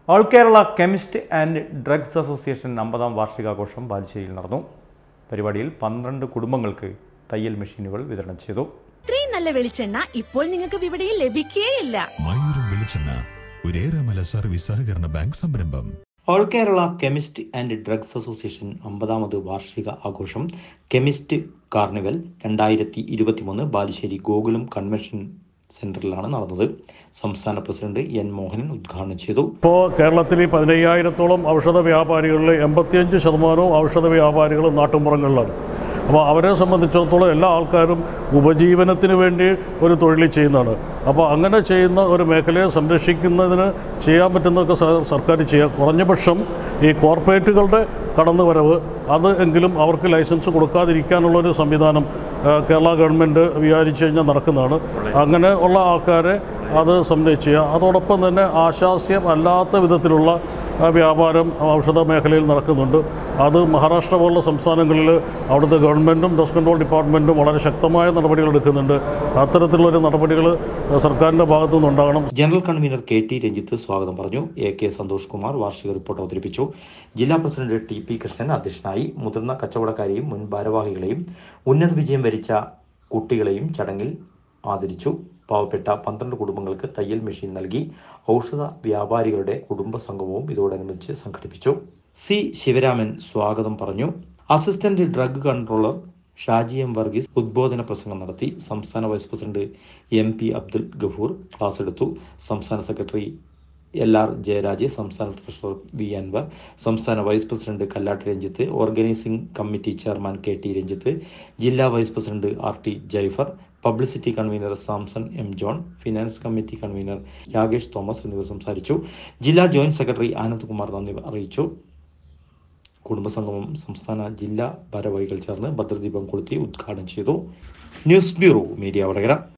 all Kerala chemist and drugs association അമ്പതാം വാർഷികാഘോഷം ബാലുശ്ശേരിയിൽ നടന്നു പരിപാടിയിൽ പന്ത്രണ്ട് കുടുംബങ്ങൾക്ക് തയ്യൽ മെഷീനുകൾ വിതരണം ചെയ്തു ഇത്രയും നല്ല വെളിച്ചെണ്ണ ഇപ്പോൾ നിങ്ങൾക്ക് വിപണിയിൽ ലഭിക്കുകയില്ല മയൂരം വെളിച്ചെണ്ണ ഒരേറെമല സർവീസ് സഹകരണ ബാങ്ക് സംരംഭം all Kerala chemist and drugs association അമ്പതാമത് വാർഷിക ആഘോഷം കെമിസ്റ്റ് കാർണിവൽ രണ്ടായിരത്തി ഇരുപത്തിമൂന്ന് ബാലുശ്ശേരി ഗോകുലം കൺവെൻഷൻ സെന്ററിലാണ് നടന്നത് സംസ്ഥാന പ്രസിഡന്റ് എൻ മോഹനൻ ഉദ്ഘാടനം ചെയ്തു ഇപ്പോൾ കേരളത്തിൽ ഈ പതിനയ്യായിരത്തോളം ഔഷധ വ്യാപാരികളിൽ എൺപത്തിയഞ്ച് ശതമാനവും ഔഷധ വ്യാപാരികൾ നാട്ടുമ്പുറങ്ങളിലാണ് അപ്പോൾ അവരെ സംബന്ധിച്ചിടത്തോളം എല്ലാ ആൾക്കാരും ഉപജീവനത്തിന് വേണ്ടി ഒരു തൊഴിൽ ചെയ്യുന്നതാണ് അപ്പോൾ അങ്ങനെ ചെയ്യുന്ന ഒരു മേഖലയെ സംരക്ഷിക്കുന്നതിന് ചെയ്യാൻ പറ്റുന്നതൊക്കെ സ- സർക്കാർ ചെയ്യുക കുറഞ്ഞ പക്ഷം ഈ കോർപ്പറേറ്റുകളുടെ കടന്നുവരവ് അത് എങ്കിലും അവർക്ക് ലൈസൻസ് കൊടുക്കാതിരിക്കാനുള്ളൊരു സംവിധാനം ആ, കേരള ഗവൺമെൻറ് വിചാരിച്ചു കഴിഞ്ഞാൽ നടക്കുന്നതാണ് അങ്ങനെ ഉള്ള ആൾക്കാരെ അത് സംരക്ഷിക്കുക അതോടൊപ്പം തന്നെ ആശാസ്യം അല്ലാത്ത വിധത്തിലുള്ള ആ, വ്യാപാരം ഔഷധ മേഖലയിൽ നടക്കുന്നുണ്ട് അത് മഹാരാഷ്ട്ര പോലുള്ള സംസ്ഥാനങ്ങളിൽ അവിടുത്തെ ഗവൺമെൻറ്റും ഡ്രസ് കൺട്രോൾ ഡിപ്പാർട്ട്മെൻറ്റും വളരെ ശക്തമായ നടപടികൾ എടുക്കുന്നുണ്ട് അത്തരത്തിലുള്ളൊരു നടപടികൾ സർക്കാരിൻ്റെ ഭാഗത്തു നിന്നുണ്ടാകണം general convener K T Ranjith സ്വാഗതം പറഞ്ഞു എ കെ സന്തോഷ് കുമാർ വാർഷിക റിപ്പോർട്ട് അവതരിപ്പിച്ചു ജില്ലാ പ്രസിഡന്റ് ടി പി കൃഷ്ണൻ അധ്യക്ഷനായി മുതിർന്ന കച്ചവടക്കാരെയും മുൻ ഭാരവാഹികളെയും ഉന്നത വിജയം വരിച്ച കുട്ടികളെയും ചടങ്ങിൽ ആദരിച്ചു പാവപ്പെട്ട പന്ത്രണ്ട് കുടുംബങ്ങൾക്ക് തയ്യൽ മെഷീൻ നൽകി ഔഷധ വ്യാപാരികളുടെ കുടുംബ സംഗമവും ഇതോടനുബന്ധിച്ച് സംഘടിപ്പിച്ചു സി ശിവരാമൻ സ്വാഗതം പറഞ്ഞു assistant drug controller Shaji M Varghese ഉദ്ബോധന പ്രസംഗം നടത്തി സംസ്ഥാന vice president M P Abdul Gafoor class എടുത്തു സംസ്ഥാന സെക്രട്ടറി എൽ ആർ ജയരാജ് സംസ്ഥാന ട്രഷറർ വി അൻവർ സംസ്ഥാന vice president Kallat Ranjith organising committee chairman K T Ranjith ജില്ലാ vice president R T Jaifer publicity convener Samson M John finance committee convener Yagesh Thomas എന്നിവർ സംസാരിച്ചു ജില്ലാ ജോയിന്റ് സെക്രട്ടറി ആനന്ദ് കുമാർ നന്ദി അറിയിച്ചു കുടുംബസംഗമം സംസ്ഥാന ജില്ലാ ഭാരവാഹികൾ ചേർന്ന് ഭദ്രദീപം കൊളുത്തി ഉദ്ഘാടനം ചെയ്തു ന്യൂസ് ബ്യൂറോ മീഡിയ വടകര